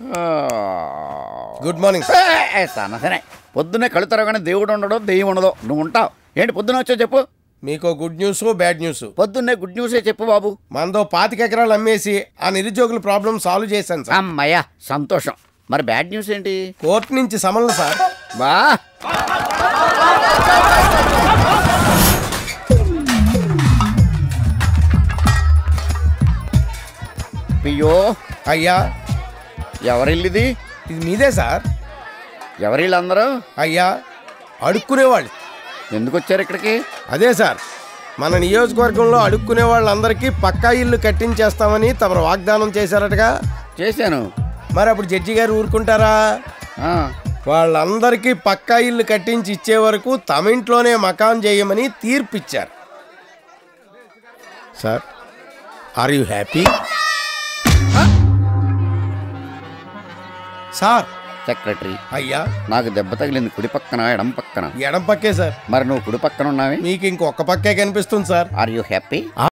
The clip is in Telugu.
గుడ్ మార్నింగ్ సార్ సరే పొద్దున్నే కళ్ళు తెరవగానే దేవుడు ఉండడు దెయ్యం ఉండదు నువ్వు ఉంటావు ఏంటి పొద్దున్న వచ్చావు చెప్పు మీకు గుడ్ న్యూస్ బ్యాడ్ న్యూస్ పొద్దున్నే గుడ్ న్యూసే చెప్పు బాబు మనదో పాతిక ఎకరాలు అమ్మేసి ఆ నిరుద్యోగుల ప్రాబ్లం సాల్వ్ చేశాను సార్ అమ్మయ్యా సంతోషం మరి బ్యాడ్ న్యూస్ ఏంటి కోర్టు నుంచి సమన్లు సార్ బా అయ్యో అయ్యా ఎవరిల్లిది ఇది మీదే సార్ ఎవరిళ్ళందరూ అయ్యా అడుక్కునేవాళ్ళు ఎందుకు వచ్చారు ఇక్కడికి అదే సార్ మన నియోజకవర్గంలో అడుక్కునే వాళ్ళందరికీ పక్కా ఇల్లు కట్టించేస్తామని తమరు వాగ్దానం చేశారటగా చేశాను మరి అప్పుడు జడ్జి గారు ఊరుకుంటారా ఆ, వాళ్ళందరికీ పక్కా ఇల్లు కట్టించి ఇచ్చే వరకు తమ ఇంట్లోనే మకాన్ చేయమని తీర్పు ఇచ్చారు sir are you happy sir secretary అయ్యా నాకు దెబ్బ తగిలింది కుడి పక్కన ఎడం పక్కన ఎడం పక్కే సార్ మరి నువ్వు కుడి పక్కన ఉన్నావి మీకు ఇంకొక పక్కే కనిపిస్తుంది సార్ ఆర్ యూ హ్యాపీ